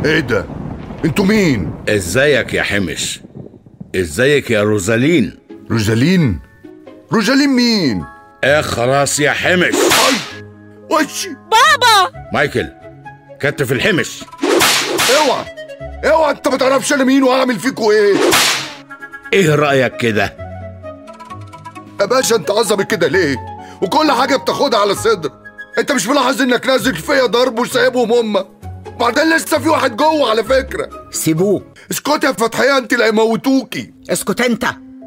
ايه ده انتوا مين ازيك يا حمش ازيك يا روزالين روزالين روزالين مين اخرس يا حمش اي وشي مايكل كتف الحمش اوعى اوعى انت ما تعرفش انا مين وهعمل فيكوا ايه ايه رأيك كده يا باشا انت عصبي كده ليه وكل حاجه بتاخدها على صدر انت مش ملاحظ انك نازل فيا ضرب وسايبهم هما بعدين لسه في واحد جوه على فكره سيبوه اسكت يا فتحيه انت اللي هيموتوكي اسكت انت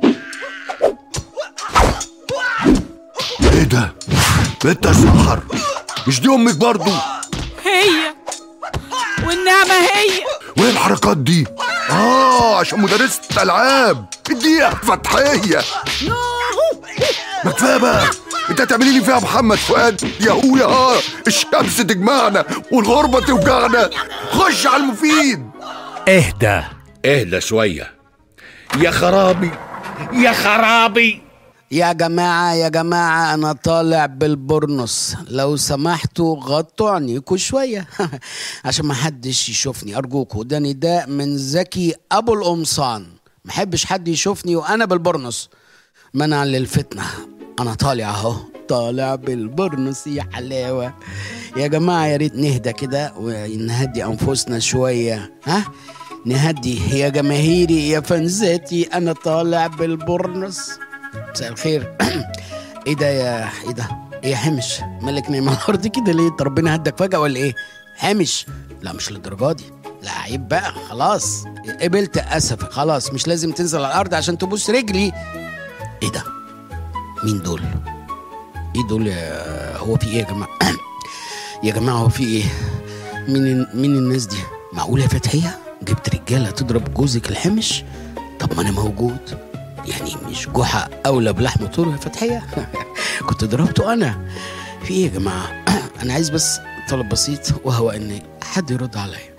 ايه ده بنت السحر مش دي امك برضو هي والنعمة هي وايه الحركات دي اه عشان مدرسة العاب اديها فتحية ما كفايه بقى انت هتعملي لي فيها محمد فؤاد يا هو يا ها الشمس تجمعنا والغربة توجعنا خش على المفيد اهدى اهدى شوية يا خرابي يا خرابي يا جماعة يا جماعة أنا طالع بالبرنس لو سمحتوا غطوا عنيكوا شوية عشان ما حدش يشوفني أرجوكوا ده نداء من زكي أبو القمصان محبش حد يشوفني وأنا بالبرنس منع للفتنة أنا طالع أهو طالع بالبرنس يا حلاوة يا جماعة يا ريت نهدى كده ونهدي أنفسنا شوية ها نهدي يا جماهيري يا فانزاتي أنا طالع بالبرنس مساء الخير ايه ده يا ايه ده ايه يا حمش مالك نايم على الارض كده ليه انت ربنا هدك فجاه ولا ايه حمش لا مش للدرجه دي لا عيب بقى خلاص قبلت اسف خلاص مش لازم تنزل على الارض عشان تبوس رجلي ايه ده مين دول ايه دول يا هو في ايه يا جماعه يا جماعه هو في ايه مين مين الناس دي معقوله يا فتحيه جبت رجاله تضرب جوزك الحمش طب ما انا موجود يعني مش جحا اولى بلحم طول يا فتحيه كنت ضربته انا في ايه يا جماعه انا عايز بس طلب بسيط وهو ان حد يرد عليا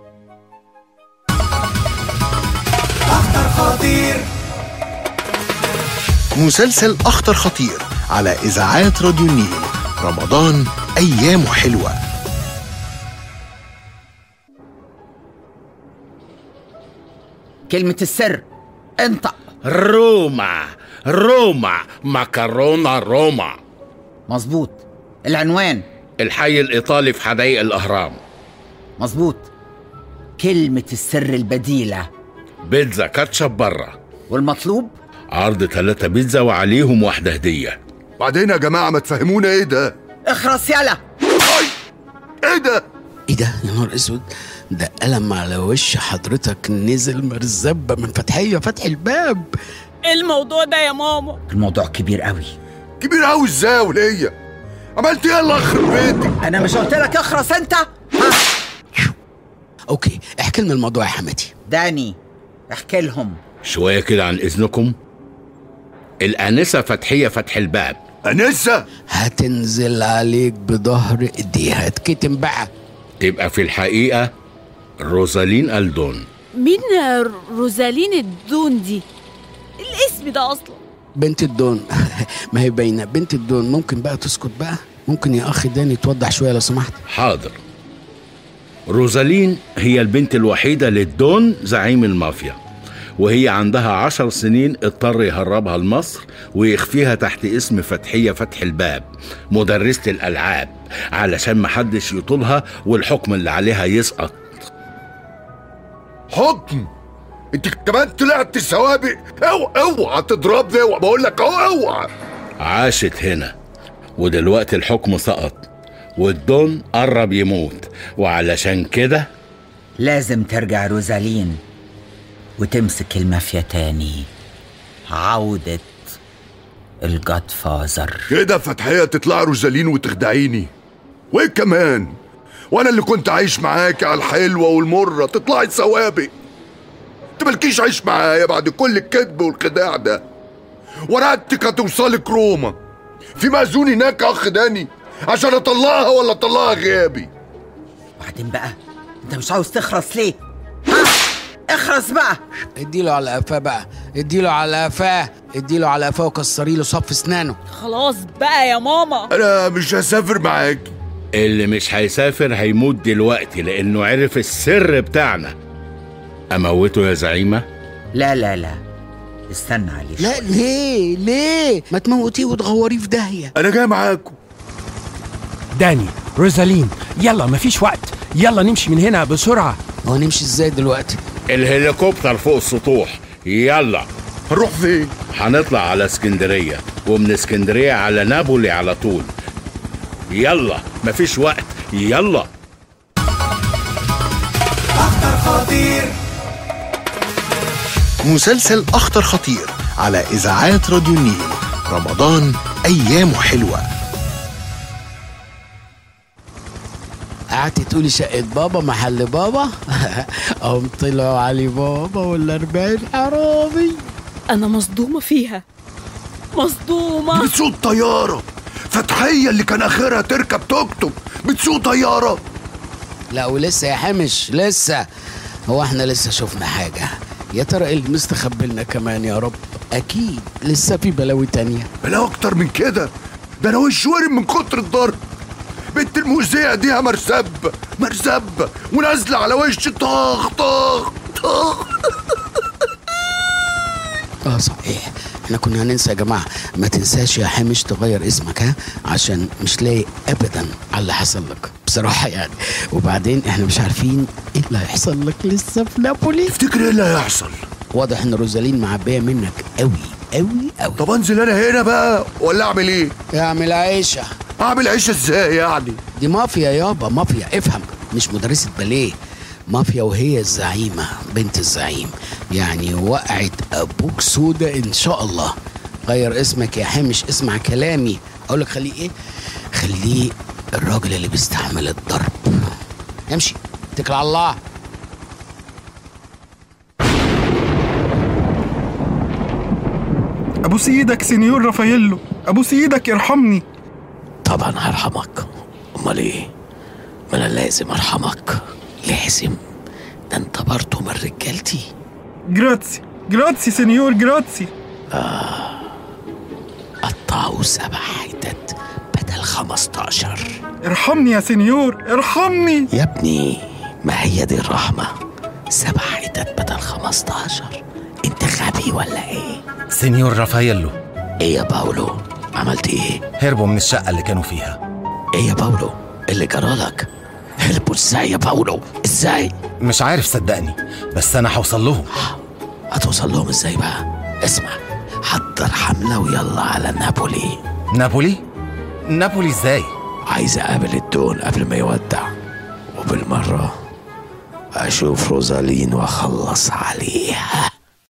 مسلسل أخطر خطير على إذاعات راديو النيل رمضان أيامه حلوة كلمه السر انطق روما روما مكرونة روما مظبوط العنوان الحي الإيطالي في حدائق الأهرام مظبوط كلمه السر البديله بيتزا كاتشب برا والمطلوب عرض ثلاثة بيتزا وعليهم واحدة هدية بعدين يا جماعة ما تفهمونا ايه ده اخرس يلا ايه ده ايه ده يا نهار اسود ده قلم على وش حضرتك نزل مرزبه من فتحيه فتح الباب إيه الموضوع ده يا ماما الموضوع كبير قوي كبير قوي ازاي يا ولية عملت ايه الله يخرب بيتك انا مش قلت لك اخرس انت اوكي احكي لنا الموضوع يا حماتي داني احكي لهم شوية كده عن إذنكم الآنسة فتحية فتح الباب انسة هتنزل عليك بظهر ايديها اتكتم بقى تبقى في الحقيقة روزالين ألدون مين روزالين الدون دي الاسم ده أصلا بنت الدون ما هي باينه بنت الدون ممكن بقى تسكت بقى ممكن يا اخي داني توضح شويه لو سمحت حاضر روزالين هي البنت الوحيدة للدون زعيم المافيا وهي عندها عشر سنين اضطر يهربها لمصر ويخفيها تحت اسم فتحية فتح الباب مدرسة الألعاب علشان محدش يطولها والحكم اللي عليها يسقط حكم انت كمان طلعت سوابق اوعى اوعى تضربني اوعى بقول لك اهو اوعى عاشت هنا ودلوقتي الحكم سقط والدون قرب يموت وعلشان كده لازم ترجع روزالين وتمسك المافيا تاني عودة الجاد فازر كده فتحية تطلع روزالين وتخدعيني وايه كمان وانا اللي كنت عايش معاكي على الحلوة والمرة تطلعي سوابق انت مالكيش عايش معايا بعد كل الكذب والخداع ده ورقتك هتوصلك روما في مأذون هناك اخ داني عشان اطلعها ولا اطلعها غيابي بعدين بقى انت مش عاوز تخرس ليه ها اخرس بقى اديله على قفاه بقى اديله على قفاه اديله على قفاه وكسري له صف اسنانه خلاص بقى يا ماما انا مش هسافر معاكي اللي مش هيسافر هيموت دلوقتي لانه عرف السر بتاعنا اموته يا زعيمه لا لا لا استنى عليه لا شوية. ليه ليه ما تموتيه وتغوريه في داهيه انا جاي معاكم داني روزالين يلا مفيش وقت يلا نمشي من هنا بسرعة هو نمشي ازاي دلوقتي الهليكوبتر فوق السطوح يلا هنروح فين هنطلع على اسكندريه ومن اسكندريه على نابولي على طول يلا مفيش وقت يلا مسلسل أخطر خطير على إذاعات راديو النيل رمضان أيامه حلوة قعدت تقولي شقة بابا محل بابا هم طلعوا علي بابا والأربعين حرامي أنا مصدومة فيها مصدومة بتسوق طياره فتحيه اللي كان اخرها تركب توك توك بتسوق طياره لا ولسه يا حمش لسه هو احنا لسه شفنا حاجة يا ترى ايه اللي مستخبي لنا كمان يا رب اكيد لسه في بلاوي تانية لا اكتر من كده ده انا وش ورم من كتر الضرب بنت المذيع دي مرسب مرسب ونازله على وشي طخ طخ طخ اه صحيح احنا كنا هننسى يا جماعة ما تنساش يا حمش تغير اسمك ها عشان مش لاقي ابدا على اللي حصل لك بصراحة يعني وبعدين احنا مش عارفين ايه اللي هيحصل لك لسه في نابولي تفتكر ايه اللي هيحصل واضح ان روزالين معبية منك قوي قوي قوي طب انزل انا هنا بقى ولا اعمل ايه اعمل عيشة اعمل عيشه ازاي يعني دي مافيا يابا مافيا افهم مش مدرسة باليه مافيا وهي الزعيمة بنت الزعيم يعني وقعت أبوك سودة إن شاء الله غير اسمك يا حامش اسمع كلامي أقول لك خليه إيه خليه الراجل اللي بيستحمل الضرب امشي اتكل على الله ابوس ايدك سينيور رافاييلو ابوس ايدك ارحمني طبعا هرحمك امال ايه ما انا لازم ارحمك لازم ده انت برضه من رجالتي جراتسي جراتسي سينيور جراتسي قطعوا سبع حتت بدل خمستاشر ارحمني يا سينيور ارحمني يا ابني ما هي دي الرحمة سبع حتت بدل خمستاشر انت غبي ولا ايه سينيور رافاييلو ايه يا باولو عملت ايه هربوا من الشقة اللي كانوا فيها ايه يا باولو اللي جرالك هربوا ازاي يا باولو ازاي مش عارف صدقني بس أنا هوصل لهم هتوصل لهم ازاي بقى اسمع حضر حملة ويلا على نابولي نابولي؟ نابولي ازاي؟ عايز اقابل الدون قبل ما يودع وبالمرة اشوف روزالين واخلص عليها